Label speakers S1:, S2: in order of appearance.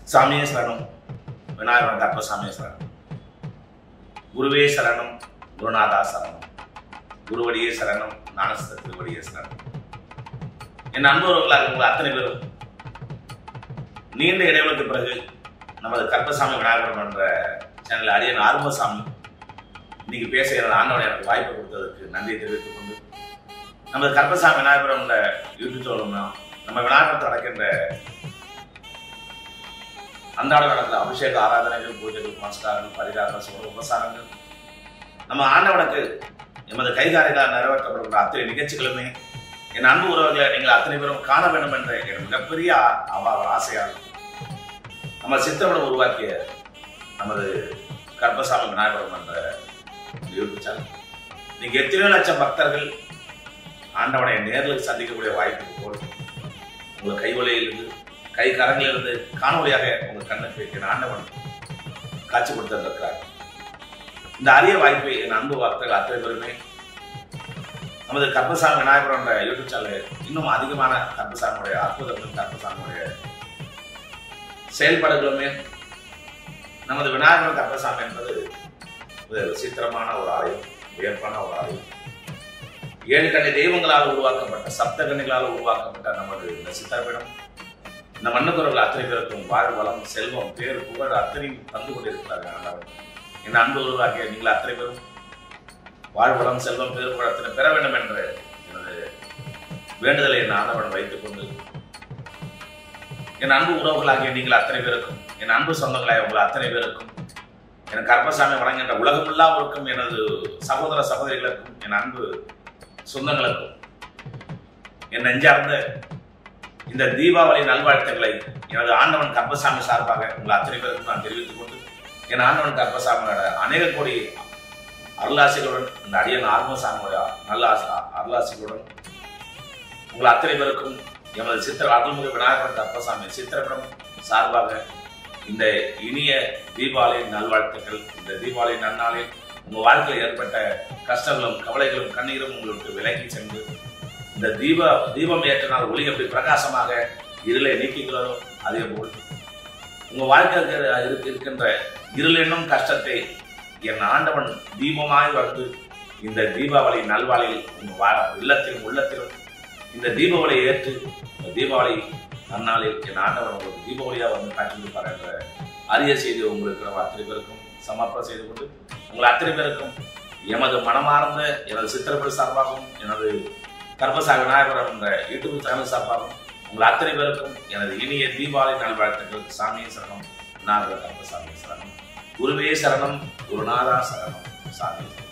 S1: சாமியே சரணம் விநாயகன் கர்ப்பசாமியே சரணம் குருவே சரணம் குருநாதா சரணம் குருவடியே சரணம் ஞானஸ்த திருவடியே சரணம் என் அன்பவர்களாக உங்கள் அத்தனை பேரும் நீண்ட இடைவெளிக்கு பிறகு நமது கர்ப்பசாமி விநாயகர் என்ற சேனல் அரியன் ஆர்வசாமி இன்னைக்கு பேச எனது ஆண்டவனை எனக்கு வாய்ப்பு கொடுத்ததற்கு நன்றியை தெரிவித்துக் கொண்டு நமது கர்ப்பசாமி விநாயகரம் என்ற யூடியூப் சொல்லணும்னா நம்ம விநாயகர் நடக்கின்ற அன்றாட நடக்கிற அபிஷேக ஆராதனைகள் பூஜைகள் நமஸ்காரங்கள் பரிகாரங்கள் சுக உபசாரங்கள் நம்ம ஆண்டவனுக்கு எமது கைகாரிகளால் நிறைவேற்றப்படுகின்ற அத்தனை நிகழ்ச்சிகளுமே என் அன்பு உறவுகளை நீங்கள் அத்தனை பேரும் காண வேண்டும் என்ற என் மிகப்பெரிய ஆ- அவா ஆசையாகும் நம்ம சித்திரப்படம் உருவாக்கிய நமது கர்ப்பசாமி விநாயகரம் என்ற யூடியூப் சேனல் நீங்க எத்தனையோ லட்சம் பக்தர்கள் ஆண்டவனை நேரில் சந்திக்கக்கூடிய வாய்ப்பு போல் உங்க கைவலையிலிருந்து கை கரங்களிலிருந்து காணொலியாக உங்க கண்ணுக்கு என் ஆண்டவன் காட்சி கொடுத்திருக்கிறார் இந்த அரிய வாய்ப்பை என் அன்பு வார்த்தைகள் அத்தனை பேருமே நமது கர்ப்பசாமி விநாயகர் என்ற யூடியூப் சேனல் இன்னும் அதிகமான கர்ப்பசாமியுடைய அற்புதங்கள் கர்ப்பசாமியுடைய செயல்பாடுகளுமே நமது விநாயகர் கர்ப்பசாமி என்பது ஒரு விசித்திரமான ஒரு ஆலயம் வியப்பான ஒரு ஆலயம் ஏழு கண்ணி தெய்வங்களால் உருவாக்கப்பட்ட சப்த கண்ணிகளால் உருவாக்கப்பட்ட நமது இந்த சித்திரப்பீடம் இந்த மண்ணுக்குறவர்கள் அத்தனை பேருக்கும் வாழ் வளம் செல்வம் பேர் புகழ் அத்தனையும் தந்து கொண்டிருக்கிறார்கள் ஆண்டவர் என் அன்பு உருவாக்கிய நீங்கள் அத்தனை பேரும் வாழ் வளம் செல்வம் பேர் புகழ் அத்தனை பெற வேண்டும் என்ற எனது வேண்டுதலை என் ஆண்டவன் வைத்துக் கொண்டு என் அன்பு உறவுகளாகிய நீங்கள் அத்தனை பேருக்கும் என் அன்பு சொந்தங்களாகிய உங்கள் அத்தனை பேருக்கும் என் கர்ப்பசாமி வழங்குகின்ற உலகமெல்லாவிற்கும் எனது சகோதர சகோதரிகளுக்கும் என் அன்பு சொந்தங்களுக்கும் என் நெஞ்சார்ந்த இந்த தீபாவளி நல்வாழ்த்துக்களை எனது ஆண்டவன் கர்ப்பசாமி சார்பாக உங்கள் அத்தனை பேருக்கும் நான் தெரிவித்துக் கொண்டு என் ஆண்டவன் கர்ப்பசாமியோட அநேக கோடி அருளாசிகளுடன் இந்த அடியன் ஆத்மசாமியோட நல்ல ஆச- அருளாசிகளுடன் உங்கள் அத்தனை பேருக்கும் எமது சித்திர அருள்முக விநாயகர் கர்ப்பசாமி சித்திரப்படம் சார்பாக இந்த இனிய தீபாவளி நல்வாழ்த்துக்கள் இந்த தீபாவளி நன்னாளில் உங்க வாழ்க்கையில் ஏற்பட்ட கஷ்டங்களும் கவலைகளும் கண்ணீரும் உங்களுக்கு விலகி சென்று இந்த தீப தீபம் ஏற்ற நாள் ஒளி எப்படி பிரகாசமாக இருளை நீக்குகிறதோ அதே போல் உங்க வாழ்க்கையில் இருக்க- இருக்கின்ற இருள் என்னும் கஷ்டத்தை என் ஆண்டவன் தீபமாய் வந்து இந்த தீபாவளி நல்வாளில் உங்க வா- இல்லத்திலும் உள்ளத்திலும் இந்த தீபாவளியை ஏற்று இந்த தீபாவளி நன்னாளில் என் ஆண்டவன் உங்களுக்கு தீபாவளியாக வந்து காட்சி கொடுப்பார் என்ற அரிய செய்தி உங்களுக்கு நம்ம அத்தனை பேருக்கும் சமர்ப்பணம் செய்து கொண்டு உங்கள் அத்தனை பேருக்கும் எமது மனமார்ந்த எனது சித்திரப்படி சார்பாகவும் எனது கர்ப்பசாக விநாயகர் என்ற யூடியூப் சேனல் சார்பாகவும் உங்கள் அத்தனை பேருக்கும் எனது இனிய தீபாவளி நல்வாழ்த்துக்கள் சாமியே சரணம் விநாயகர் கர்ப்பசாமி சரணம் குருவே சரணம் குருநாதா சரணம் சாமி சரணம்